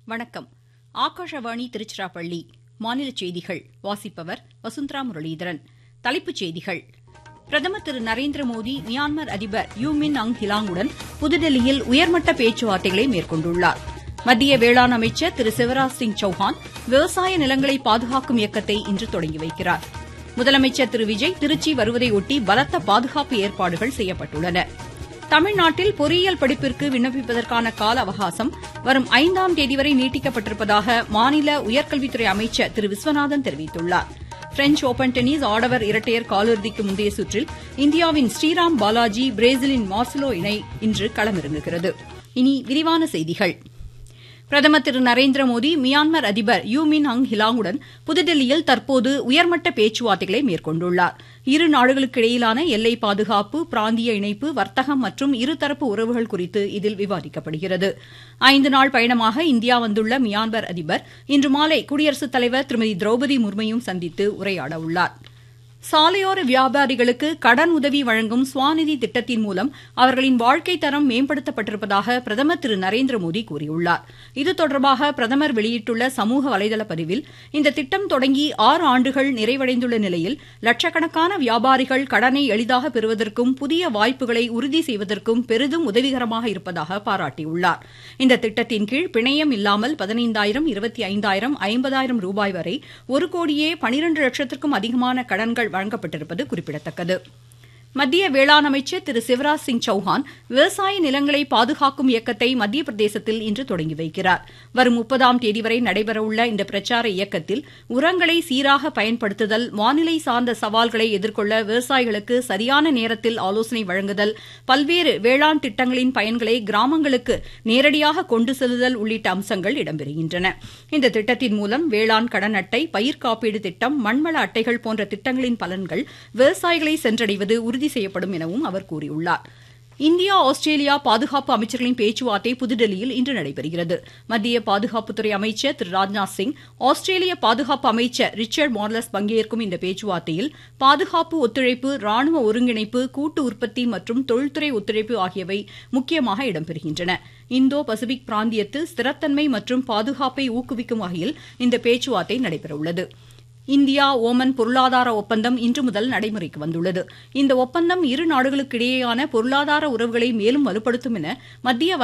வணக்கம் ஆகாஷவாணி திருச்சிராப்பள்ளி மாநில செய்திகள் வாசிப்பவர் வசுந்தரா முரளிதரன் தலைப்புச் செய்திகள் பிரதமர் திரு நரேந்திர மோடி மியான்மர் அதிபர் யூ மின் அங் ஹிலாங்குடன் புதுதில்லியில் உயர்மட்ட பேச்சுவார்த்தைகளை மேற்கொண்டுள்ளார் மத்திய வேளாண் அமைச்சர் திரு சிவராஜ் சிங் சௌஹான் விவசாய நிலங்களை பாதுகாக்கும் இயக்கத்தை இன்று தொடங்கி வைக்கிறார் முதலமைச்சர் திரு விஜய் திருச்சி வருவதையொட்டி பலத்த பாதுகாப்பு ஏற்பாடுகள் செய்யப்பட்டுள்ளன தமிழ்நாட்டில் பொறியியல் படிப்பிற்கு விண்ணப்பிப்பதற்கான கால அவகாசம் வரும் ஐந்தாம் தேதி வரை நீட்டிக்கப்பட்டிருப்பதாக மாநில உயர்கல்வித்துறை அமைச்சர் திரு விஸ்வநாதன் தெரிவித்துள்ளார் பிரெஞ்ச் ஓபன் டென்னிஸ் ஆடவர் இரட்டையர் காலிறுதிக்கு முந்தைய சுற்றில் இந்தியாவின் ஸ்ரீராம் பாலாஜி பிரேசிலின் மார்சலோ இணை இன்று களமிறங்குகிறது இனி விரிவான செய்திகள் பிரதமர் திரு நரேந்திர மோடி மியான்மர் அதிபர் யூ மின் அங் ஹிலாங்குடன் புதுதில்லியில் தற்போது உயர்மட்ட பேச்சுவார்த்தைகளை மேற்கொண்டுள்ளார் இரு நாடுகளுக்கிடையிலான எல்லை பாதுகாப்பு பிராந்திய இணைப்பு வர்த்தகம் மற்றும் இருதரப்பு உறவுகள் குறித்து இதில் விவாதிக்கப்படுகிறது ஐந்து நாள் பயணமாக இந்தியா வந்துள்ள மியான்மர் அதிபர் இன்று மாலை குடியரசுத் தலைவர் திருமதி திரௌபதி முர்மையும் சந்தித்து உரையாட உள்ளார் சாலையோர வியாபாரிகளுக்கு கடன் உதவி வழங்கும் ஸ்வாநிதி திட்டத்தின் மூலம் அவர்களின் வாழ்க்கை தரம் மேம்படுத்தப்பட்டிருப்பதாக பிரதமர் திரு நரேந்திர மோடி கூறியுள்ளார் இது தொடர்பாக பிரதமர் வெளியிட்டுள்ள சமூக வலைதள பதிவில் இந்த திட்டம் தொடங்கி ஆறு ஆண்டுகள் நிறைவடைந்துள்ள நிலையில் லட்சக்கணக்கான வியாபாரிகள் கடனை எளிதாக பெறுவதற்கும் புதிய வாய்ப்புகளை உறுதி செய்வதற்கும் பெரிதும் உதவிகரமாக இருப்பதாக பாராட்டியுள்ளார் இந்த திட்டத்தின் கீழ் பிணையம் இல்லாமல் பதினைந்தாயிரம் இருபத்தி ஐந்தாயிரம் ஐம்பதாயிரம் ரூபாய் வரை ஒரு கோடியே பனிரண்டு லட்சத்திற்கும் அதிகமான கடன்கள் வழங்கப்பட்டிருப்பது குறிப்பிடத்தக்கது மத்திய வேளாண் அமைச்சர் திரு சிவராஜ் சிங் சௌஹான் விவசாய நிலங்களை பாதுகாக்கும் இயக்கத்தை மத்திய பிரதேசத்தில் இன்று தொடங்கி வைக்கிறார் வரும் முப்பதாம் தேதி வரை நடைபெறவுள்ள இந்த பிரச்சார இயக்கத்தில் உரங்களை சீராக பயன்படுத்துதல் வானிலை சார்ந்த சவால்களை எதிர்கொள்ள விவசாயிகளுக்கு சரியான நேரத்தில் ஆலோசனை வழங்குதல் பல்வேறு வேளாண் திட்டங்களின் பயன்களை கிராமங்களுக்கு நேரடியாக கொண்டு செல்லுதல் உள்ளிட்ட அம்சங்கள் இடம்பெறுகின்றன இந்த திட்டத்தின் மூலம் வேளாண் கடன் அட்டை பயிர் காப்பீடு திட்டம் மண்வள அட்டைகள் போன்ற திட்டங்களின் பலன்கள் விவசாயிகளை சென்றடைவது உறுதி உறுதி செய்யப்படும் எனவும் அவர் கூறியுள்ளார் இந்தியா ஆஸ்திரேலியா பாதுகாப்பு அமைச்சர்களின் பேச்சுவார்த்தை புதுதில்லியில் இன்று நடைபெறுகிறது மத்திய பாதுகாப்புத்துறை அமைச்சர் திரு ராஜ்நாத் சிங் ஆஸ்திரேலிய பாதுகாப்பு அமைச்சர் ரிச்சர்ட் மார்லஸ் பங்கேற்கும் இந்த பேச்சுவார்த்தையில் பாதுகாப்பு ஒத்துழைப்பு ராணுவ ஒருங்கிணைப்பு கூட்டு உற்பத்தி மற்றும் தொழில்துறை ஒத்துழைப்பு ஆகியவை முக்கியமாக இடம்பெறுகின்றன இந்தோ பசிபிக் பிராந்தியத்தில் ஸ்திரத்தன்மை மற்றும் பாதுகாப்பை ஊக்குவிக்கும் வகையில் இந்த பேச்சுவார்த்தை நடைபெறவுள்ளது இந்தியா ஓமன் பொருளாதார ஒப்பந்தம் இன்று முதல் நடைமுறைக்கு வந்துள்ளது இந்த ஒப்பந்தம் இரு நாடுகளுக்கிடையேயான பொருளாதார உறவுகளை மேலும் வலுப்படுத்தும் என மத்திய